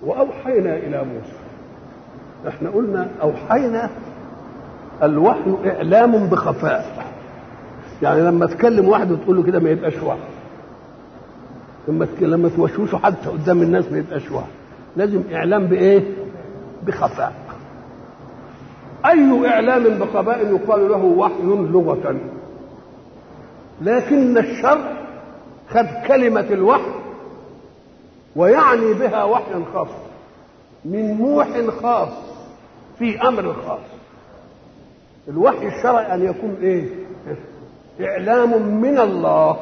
واوحينا الى موسى احنا قلنا اوحينا الوحي اعلام بخفاء يعني لما تكلم واحد وتقول له كده ما يبقاش وحي لما لما توشوشه حتى قدام الناس ما يبقاش وحي لازم اعلام بايه بخفاء اي اعلام بخفاء يقال له وحي لغه لكن الشرع خد كلمه الوحي ويعني بها وحيا خاصا من موح خاص في امر خاص الوحي الشرعي ان يكون ايه اعلام من الله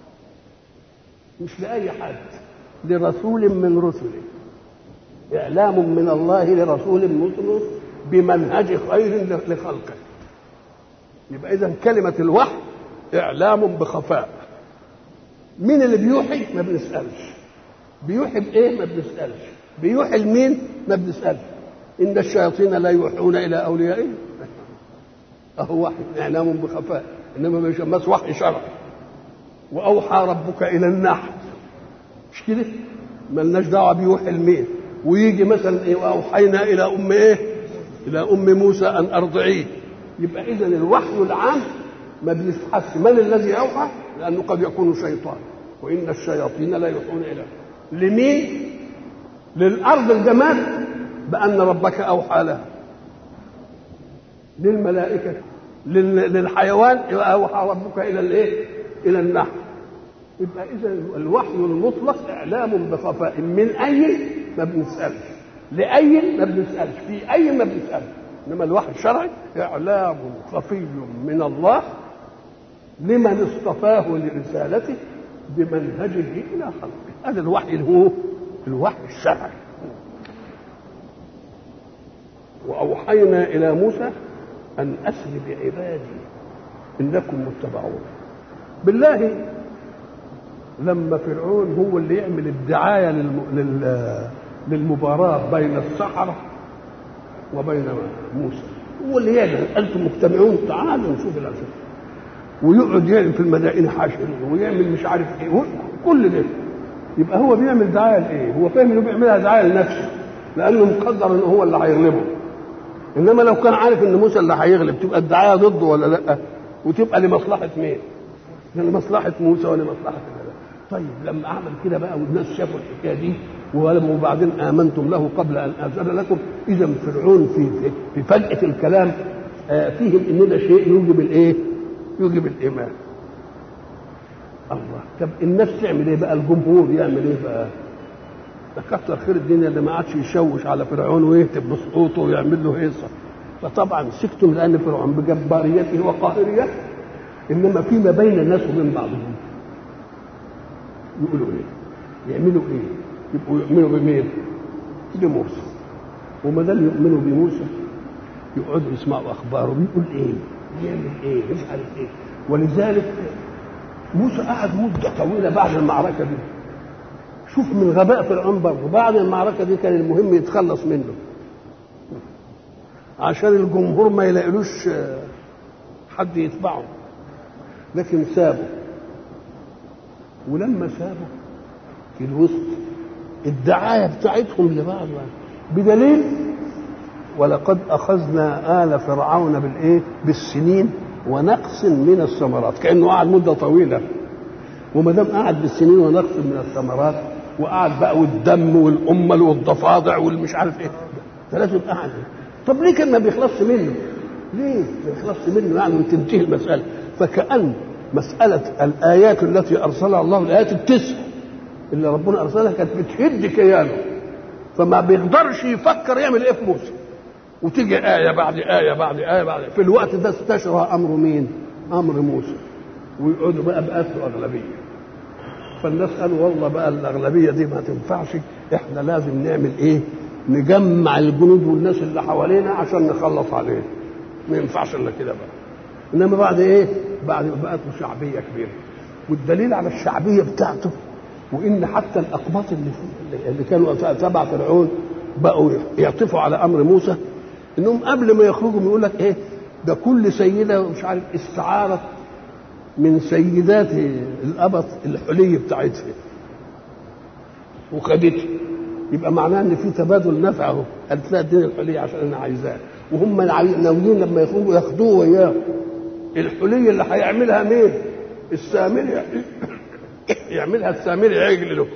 مش لاي حد لرسول من رسله اعلام من الله لرسول مسلم بمنهج خير لخلقه يبقى اذا كلمه الوحي اعلام بخفاء مين اللي بيوحي ما بنسالش بيوحي بايه ما بنسالش بيوحي لمين ما بنسالش ان الشياطين لا يوحون الى اوليائهم اهو وحي اعلام بخفاء انما مش بس وحي شرعي واوحى ربك الى النحل مش كده ملناش دعوه بيوحي لمين ويجي مثلا ايه واوحينا الى ام ايه الى ام موسى ان ارضعيه يبقى اذا الوحي العام ما بنفحصش من الذي اوحى لانه قد يكون شيطان وان الشياطين لا يوحون الى لمين للارض الجماد بان ربك اوحى لها للملائكه للحيوان اوحى ربك الى الايه الى النحل يبقى اذا الوحي المطلق اعلام بخفاء من اي ما بنسالش لاي ما بنسالش في اي ما بنسالش انما الوحي الشرعي اعلام خفي من الله لمن اصطفاه لرسالته بمنهجه الى خلقه هذا الوحي اللي هو الوحي الشرعي واوحينا الى موسى ان اسر بعبادي انكم متبعون بالله لما فرعون هو اللي يعمل الدعايه للم... لل... للمباراه بين السحره وبين موسى هو اللي يعمل انتم مجتمعون تعالوا نشوف الاسد ويقعد يعمل في المدائن حاشر ويعمل مش عارف ايه كل ده يبقى هو بيعمل دعايه لايه؟ هو فاهم انه بيعملها دعايه لنفسه لانه مقدر ان هو اللي هيغلبه انما لو كان عارف ان موسى اللي هيغلب تبقى الدعايه ضده ولا لا؟ وتبقى لمصلحه مين؟ لمصلحه موسى ولمصلحه الله طيب لما اعمل كده بقى والناس شافوا الحكايه دي وبعدين امنتم له قبل ان اذن لكم اذا فرعون في في, في فجاه الكلام فيهم ان ده شيء يوجب الايه؟ يوجب الايمان الله طب الناس تعمل ايه بقى الجمهور يعمل ايه بقى ده كتر خير الدنيا اللي ما عادش يشوش على فرعون ويهتف بسقوطه ويعمل له هيصه فطبعا سكتوا لان فرعون بجباريته وقاهريته انما فيما بين الناس وبين بعضهم يقولوا ايه يعملوا ايه يبقوا يؤمنوا بمين بموسى وما دام يؤمنوا بموسى يقعدوا يسمعوا اخباره بيقول ايه بيعمل ايه مش عارف ايه ولذلك موسى قعد مده طويله بعد المعركه دي شوف من غباء فرعون برضه بعد المعركه دي كان المهم يتخلص منه عشان الجمهور ما يلاقيلوش حد يتبعه لكن سابه ولما سابه في الوسط الدعايه بتاعتهم لبعض بدليل ولقد اخذنا ال فرعون بالايه بالسنين ونقص من الثمرات كانه قعد مده طويله وما دام قعد بالسنين ونقص من الثمرات وقعد بقى والدم والامل والضفادع والمش عارف ايه ده لازم قعد طب ليه كان ما بيخلصش منه؟ ليه ما بيخلصش منه يعني وتنتهي المساله فكأن مسألة الآيات التي أرسلها الله الآيات التسع اللي ربنا أرسلها كانت بتهد كيانه فما بيقدرش يفكر يعمل إيه في موسى وتيجي آية بعد آية بعد آية بعد في الوقت ده استشرى أمر مين؟ أمر موسى ويقعدوا بقى بقاتلوا أغلبية فالناس قالوا والله بقى الأغلبية دي ما تنفعش إحنا لازم نعمل إيه؟ نجمع الجنود والناس اللي حوالينا عشان نخلص عليه ما ينفعش إلا كده بقى إنما بعد إيه؟ بعد ما بقت له شعبية كبيرة والدليل على الشعبية بتاعته وإن حتى الأقباط اللي, اللي كانوا تبع فرعون بقوا يعطفوا على أمر موسى إنهم قبل ما يخرجوا يقول لك إيه ده كل سيدة مش عارف استعارت من سيدات الأبط الحلي بتاعتها وخدته يبقى معناه ان في تبادل نفع اهو قالت لها اديني الحليه عشان انا عايزاه وهم ناويين لما يخرجوا ياخدوه وياه الحليه اللي هيعملها مين؟ السامري يعملها السامري عجل له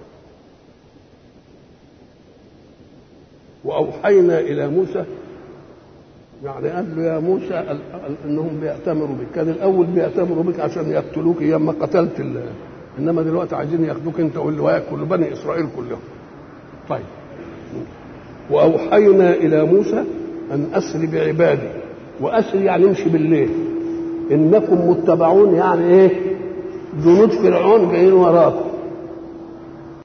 واوحينا الى موسى يعني قال له يا موسى ال- ال- انهم بيأتمروا بك كان الاول بيأتمروا بك عشان يقتلوك ايام ما قتلت ال- انما دلوقتي عايزين ياخدوك انت واللي وياك كل بني اسرائيل كلهم طيب واوحينا الى موسى ان اسر بعبادي واسر يعني امشي بالليل انكم متبعون يعني ايه جنود فرعون جايين وراكم